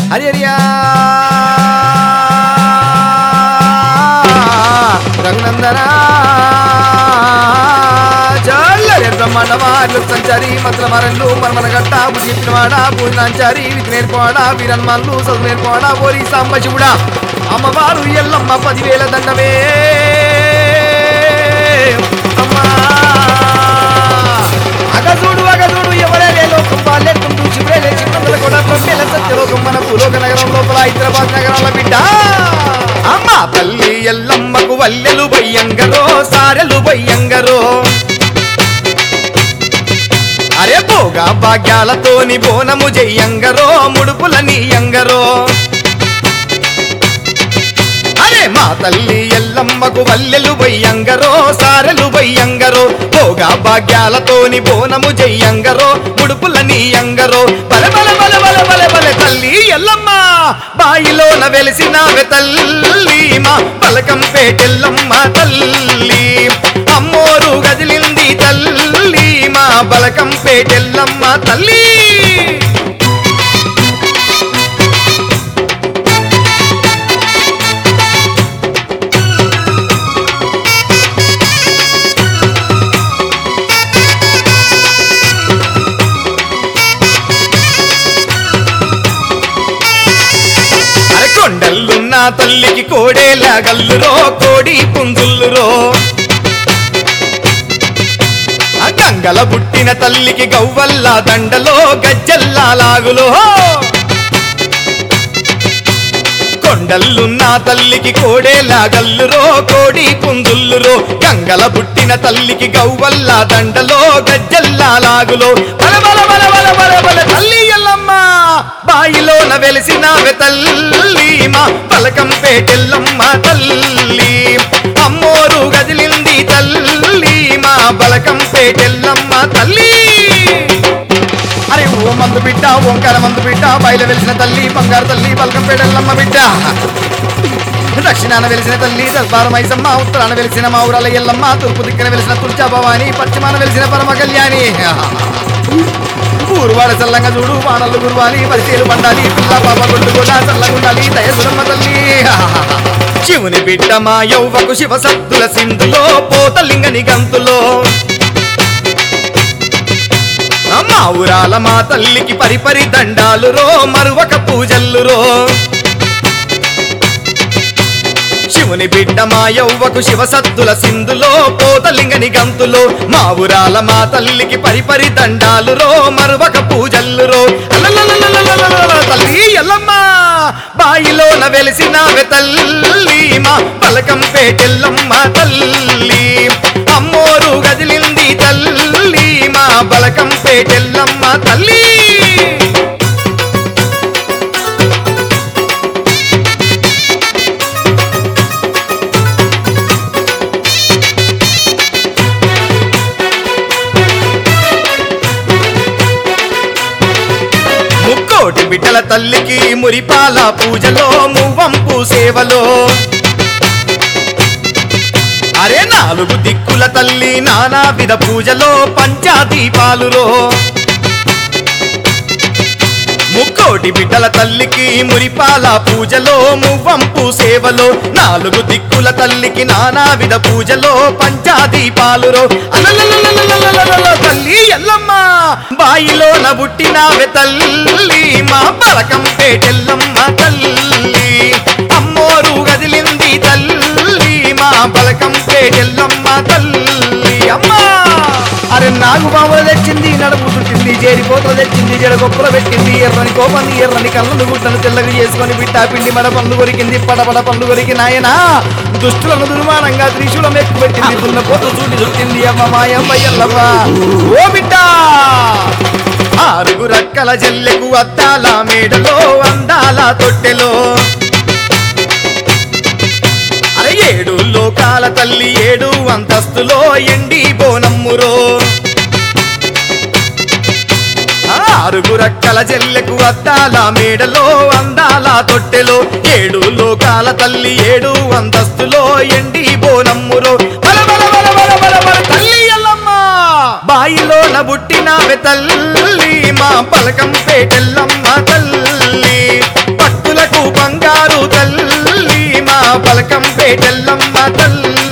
హరియరియా రఘునందన చల్లరే బ్రహ్మాండవార్లు సంచారి మంత్ర మరన్లు మర్మన గట్ట బుద్ధి చెప్పినవాడ పూజనాంచారి విధి నేర్పవాడ వీరన్మాన్లు చదువు నేర్పవాడ ఓరి సాంబ శివుడా అమ్మవారు ఎల్లమ్మ పదివేల దండమే అమ్మా అగజూడు అగజూడు ఎవరే లోకం వాళ్ళే కుంటూ చివరే చిన్నందుల కూడా బ్రహ్మేల సత్యలోకం మన భూలోక నగరం లోపల హైదరాబాద్ నగరాల బిడ్డ అమ్మ తల్లి ఎల్లమ్మకు వల్లెలు బయ్యంగరో సారెలు బయ్యంగరో అరే పోగా భాగ్యాలతోని బోనము జయ్యంగరో ముడుపుల నీయంగరో అరే మా తల్లి ఎల్లమ్మకు వల్లెలు బయ్యంగరో సారెలు బయ్యంగరో పోగా భాగ్యాలతోని బోనము జయ్యంగరో ముడుపుల నీయంగరో బల బల బల బల బల బల తల్లి ఎల్లమ్మ బాయిలోన వెలిసినావె తల్లి మా పలకం పేటెల్లమ్మ తల్లి అమ్మోరు గదిలింది తల్లి మా బలకం పేటెల్లమ్మ తల్లి అరే కొండల్లున్న తల్లికి కోడేల గల్లురో కోడి పుంజుల్లురో ఆ గంగల పుట్టిన తల్లికి గవ్వల్ల దండలో గజ్జల్లా లాగులో కొండల్లున్న తల్లికి కోడేల గల్లురో కోడి పుంజుల్లురో గంగల పుట్టిన తల్లికి గవ్వల్ల దండలో గజ్జల్లా లాగులో బల బల బల బల బల బల తల్లి ఎల్లమ్మ బాయిలోన వెలిసినావె తల్లి మా పలకం పేటెల్లమ్మ తల్లి అమ్మోరు గదిలింది తల్లి మా బలకం పేటెల్లమ్మ తల్లి అరే ఓ మందు బిడ్డ ఓంకార మందు బిడ్డ బయలు వెలిసిన తల్లి బంగారు తల్లి బలకం పేటెల్లమ్మ బిడ్డ దక్షిణాన వెలిసిన తల్లి దల్బార మైసమ్మ ఉత్తరాన వెలిసిన మా ఊరాల ఎల్లమ్మ తూర్పు దిక్కున వెలిసిన తుల్చా భవాని పశ్చిమాన వెలిసిన పరమ కళ్యాణి ఊరువాడ చల్లంగా చూడు వానలు గురువాలి పరిచయలు పండాలి పిల్ల పాప గుండు కూడా చల్లగుండాలి దయసురమ్మ తల్లి శివుని బిడ్డ మా యౌవకు శివ సత్తుల సింధులో పోతలింగని గంతులో మా ఊరాల మా తల్లికి పరిపరి దండాలు రో మరువక పూజల్లు రో శివుని బిడ్డ మా యౌవకు శివ సత్తుల సింధులో పోతలింగని గంతులో మా ఊరాల మా తల్లికి పరిపరి దండాలు రో మరువక పూజల్లు రో అలలలలలలలలల తల్లి ఎల్లమ్మ బాయిలోన వెలిసినావె తల్లి మా పలకం పేటెల్లమ్మ తల్లి అమ్మోరు గదిలింది తల్లి మా బలకం పేటెల్లమ్మ తల్లి ముక్కోటి బిడ్డల తల్లికి మురిపాల పూజలో మువ్వంపు సేవలో అరే నాలుగు దిక్కుల తల్లి నానా విధ పూజలో పంచాదీపాలులో ముక్కోటి బిడ్డల తల్లికి మురిపాల పూజలో మువ్వంపు సేవలో నాలుగు దిక్కుల తల్లికి నానా విధ పూజలో పంచాదీపాలురో అలలలలలలలలల తల్లి ఎల్లమ్మ బాయిలో నబుట్టినావె తల్లి మా పలకం పేటెల్లమ్మ తల్లి అమ్మోరు గదిలింది తల్లి మా పలకం పేటెల్లమ్మ తల్లి అమ్మా అరే నాగు బాములు తెచ్చింది నడుపు చుట్టింది చేరిపోతలు తెచ్చింది జడ గొప్పలు పెట్టింది ఎర్రని కోపంది ఎర్రని కళ్ళను గుట్టను తెల్లగా చేసుకొని బిట్టా పిండి మడ పండు కొరికింది పడపడ పండు కొరికి నాయనా దుష్టులను దుర్మానంగా త్రిశూలం ఎక్కువ పెట్టింది దున్న పోత చూటి చుట్టింది అమ్మ మాయమ్మ ఎల్లమ్మ ఓ బిడ్డ ఆరుగు రక్కల జల్లెకు అద్దాల మేడలో అందాల తొట్టెలో అరే ఏడు లోకాల తల్లి ఏడు అంతస్తులో ఎండి బోనమ్మురో ఆరుగు రక్కల జల్లెకు అద్దాల మేడలో అందాల తొట్టెలో ఏడు లోకాల తల్లి ఏడు అంతస్తులో ఎండి బోనమ్మురో బల బల బల బల బల బల తల్లి ఎల్లమ్మ బాయిలోన పుట్టినావె తల్లి మా పలకం పేటెల్లమ్మ తల్లి బలకం పేటెల్లమ్మ తల్లి